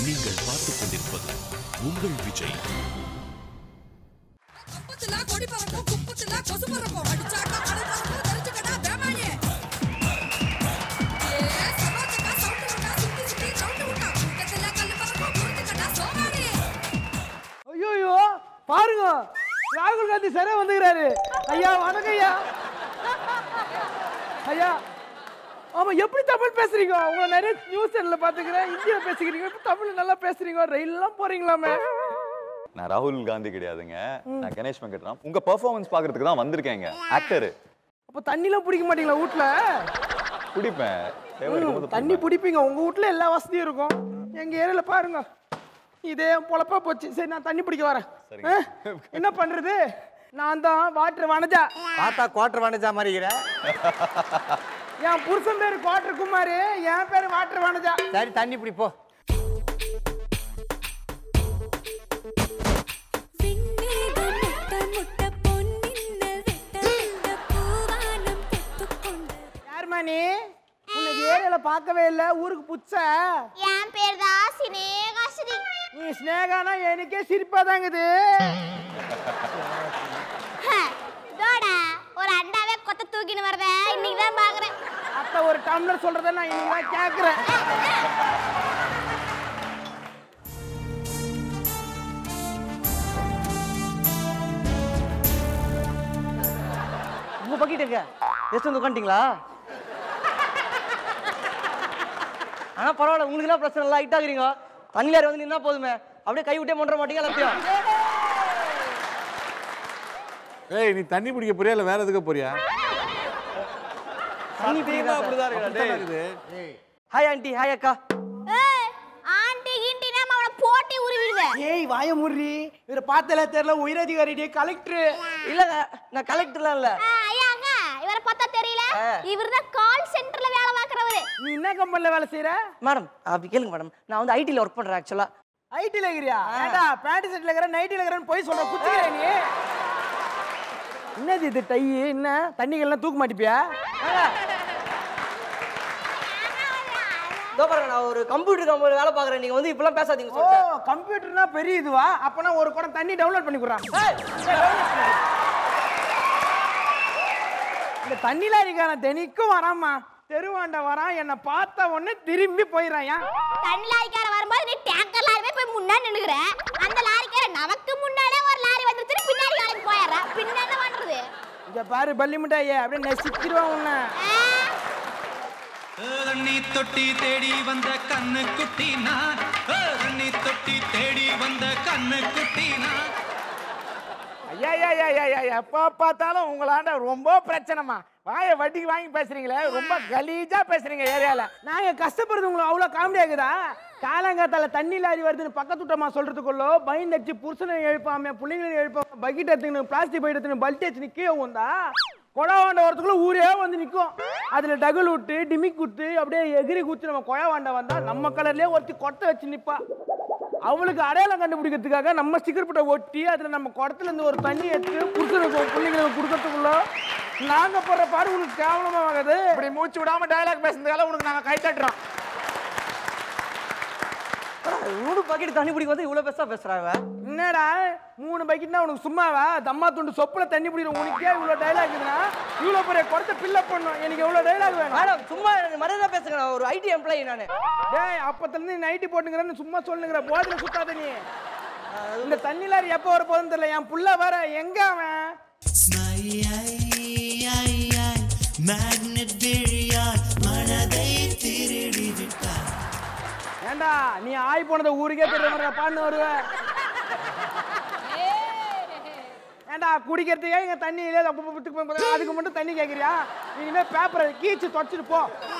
நீங்கள் பார்த்துக் கொண்டிருப்பது உங்கள் விஜய் கம்பத்துல கொடி பறக்கும் குப்பத்துல கொசு பறக்கும் அடிச்சாக்கா மழை பறக்கும் தெரிஞ்சுக்கடா வேமாளி ஏ சரோஜக்கா சவுண்டு விட்டா சுத்தி சுத்தி சவுண்டு விட்டா கூட்டத்துல கல்லு பறக்கும் புரிஞ்சுக்கடா சோமாளி ஐயோ பாருங்க ராகுல் காந்தி சரியா வந்துக்கிறாரு ஐயா வணக்கம் ஐயா ஐயா ஆமா எப்படி தமிழ் பேசுறீங்க உங்களை நிறைய நியூஸ் சேனல்ல பாத்துக்கிறேன் இந்தியா பேசிக்கிறீங்க இப்ப தமிழ் நல்லா பேசுறீங்க ரயில்லாம் போறீங்களாமே நான் ராகுல் காந்தி கிடையாதுங்க நான் கணேஷ் வெங்கட்ராம் உங்க பெர்ஃபார்மன்ஸ் பாக்குறதுக்கு தான் வந்திருக்கேங்க ஆக்டர் அப்ப தண்ணிலாம் பிடிக்க மாட்டீங்களா வீட்ல குடிப்பேன் தேவை இருக்கும்போது தண்ணி பிடிப்பீங்க உங்க வீட்ல எல்லா வசதியும் இருக்கும் எங்க ஏரியால பாருங்க இதே என் பொழப்பா போச்சு சரி நான் தண்ணி பிடிக்க வரேன் சரிங்க. ஆ? என்ன பண்றது நான் தான் வாட்டர் வனஜா பார்த்தா குவார்டர் வனஜா மாதிரி இருக்கிற என் புருஷன் பேரு குவாட்டர் குமார் என் பேரு வாட்டர் வனஜா சரி தண்ணி பிடி போ விண்ணேகம் முட்ட முட்ட பொன்னின்னல் வெட்ட வெட்ட பூவானம் பெத்துக்கொண்ட யாரும்மா நீ உனக்கு ஏரியால பார்க்கவே இல்ல ஊருக்கு புச்ச என் பேர் தான் சினேகாஸ்ரீ நீ ஸ்னேகானா எனக்கே சிரிப்பா தாங்குது இதோட ஒரு அண்டாவே கொத்த தூக்கின்னு வரத இன்னைக்கு தான் பாக்குறேன் அத்தை ஒரு டம்ளர் சொல்றத நான் இன்னைக்கு கேக்குறேன் உங்க பக்கிட்டு இருக்க ஜஸ்ட் வந்து உட்காந்துட்டீங்களா ஆனா பரவாயில்ல உங்களுக்கு என்ன பிரச்சனை இல்லை ஹைட் ஆகுறீங்க தண்ணியார் வந்து நின்னா போதுமே அப்படியே கை விட்டே மொன்ற மாட்டீங்க எல்லாத்தையும் ஏய் நீ தண்ணி பிடிக்க போறியா இல்ல வேற எதுக்கு போறியா தண்ணி சத்தியமா அப்படிதான் இருக்குடா, டேய். இருக்குது ஹாய் ஆண்டி ஹாய் அக்கா ஆண்டி கிண்டி நாம அவனை போட்டி உருவிடுவேன் ஏய் வாய முறி இவரை பார்த்தல தெரியல உயரதிகாரி கலெக்டர் இல்லங்க நான் கலெக்டர்லாம் இல்ல ஐயாங்க இவரை பார்த்தா தெரியல இவர் தான் கால் சென்டர்ல வேலை பார்க்கறவரு நீ என்ன கம்பெனில வேலை செய்யற மேடம் அப்படி கேளுங்க மேடம் நான் வந்து ஐடியில் ஒர்க் பண்றேன் ஆக்சுவலா ஐடில இருக்கிறியா ஏடா பேண்ட் செட்ல இருக்கிற நைட்டில இருக்கிறேன்னு போய் சொல்ற குச்சிக்கிற நீ என்னது இது டை என்ன தண்ணிகள்லாம் தூக்க மாட்டிப்பியா இதோ பாருங்க நான் ஒரு கம்ப்யூட்டர் கம்பெனி வேலை பார்க்குறேன் நீங்க வந்து இப்பெல்லாம் பேசாதீங்க ஓ சொல்லிட்டேன் கம்ப்யூட்டர்னா பெரிய இதுவா அப்பனா ஒரு குடம் தண்ணி டவுன்லோட் பண்ணி குடுறான் இந்த தண்ணில இருக்கான தெனிக்கும் வராம்மா தெருவாண்ட வரான் என்னை பார்த்த உடனே திரும்பி போயிடறான் ஏன் தண்ணி லாரிக்கார வரும்போது நீ டேங்கர் லாரிவே போய் முன்னாடி நின்னுக்கிற அந்த லாரிக்கார நமக்கு முன்னாடியே ஒரு லாரி வந்துருச்சு பின்னாடி லாரிக்கு போயிடுற பின்ன என்ன பண்றது இங்க பாரு பள்ளி மிட்டாயே அப்படியே நெசிக்கிடுவான் உன்னை தண்ணி தொட்டி தேடி வந்த கண்ணு குட்டி நான் தண்ணி தொட்டி தேடி வந்த கண்ணு குட்டி நான் ஐயா ஐயா ஐயா ஐயா ஐயா எப்போ பார்த்தாலும் உங்களாண்ட ரொம்ப பிரச்சனைமா வாயை வட்டிக்கு வாங்கி பேசுறீங்களே ரொம்ப கலீஜா பேசுறீங்க ஏரியால நாங்க கஷ்டப்படுறது உங்களுக்கு அவ்வளோ காமெடி ஆகுதா காலங்காத்தால தண்ணி லாரி வருதுன்னு பக்கத்து விட்டமா சொல்றதுக்குள்ள பயந்தடிச்சு புருஷனை எழுப்பாம பிள்ளைங்களை எழுப்பாம பக்கெட் எடுத்துக்கணும் பிளாஸ்டிக் பைட் எடுத்துக்கணும் பல்ட் எடுத்து கீழே வந்தா கொழவாண்ட வரத்துக்குள்ள ஊரே வந்து நிற்கும் அதுல டகுல் விட்டு டிமிக் விட்டு அப்படியே எகிரி குச்சி நம்ம கொழவாண்ட வந்தா நம்ம கலர்லயே ஒருத்தி கொட்டை வச்சு நிப்பா அவளுக்கு அடையாளம் கண்டுபிடிக்கிறதுக்காக நம்ம ஸ்டிக்கர் பட்டை ஒட்டி அதில் நம்ம குடத்துல இருந்து ஒரு தண்ணி எடுத்து புருஷனுக்கு பிள்ளைங்களுக்கு கொடுக்கறதுக்குள்ள நாங்க போடுற பாடு உனக்கு கேவலமா ஆகுது இப்படி மூச்சு விடாம டயலாக் பேசுறதுக்காக உனக்கு நாங்க கை தட்டுறோம் மூணு பாக்கெட் தண்ணி பிடிக்க வந்து இவ்வளோ பெருசாக பேசுகிறாங்க என்னடா மூணு பைக்கெட்னா உனக்கு சும்மாவா தம்மா துண்டு சொப்புல தண்ணி பிடிக்கிற உனக்கே இவ்வளோ டைலாக் இருக்குன்னா இவ்வளோ பெரிய குடத்தை பில்லப் பண்ணும் எனக்கு எவ்வளோ டைலாக் வேணும் மேடம் சும்மா எனக்கு மரியாதை பேசுங்க நான் ஒரு ஐடி எம்ப்ளாயி நான் டேய் அப்பத்துல இருந்து நைட்டி போட்டுங்கிறேன்னு சும்மா சொல்லுங்கிற போதில சுத்தாத நீ இந்த தண்ணி லாரி எப்போ வர போகுதுன்னு தெரியல என் புள்ள வர எங்க அவன் மேக்னெட் விழியால் மனதை திருடி விட்டார் ஏண்டா நீ ஆய் போனதை ஊருக்கே தெரிய மாதிரி பான்னு வருவ ஏண்டா குடிக்கிறதுக்கே இங்க தண்ணி இல்ல அதுக்கு மட்டும் தண்ணி கேக்குறியா இனிமே பேப்பரை கீச்சு தொடச்சிட்டு போ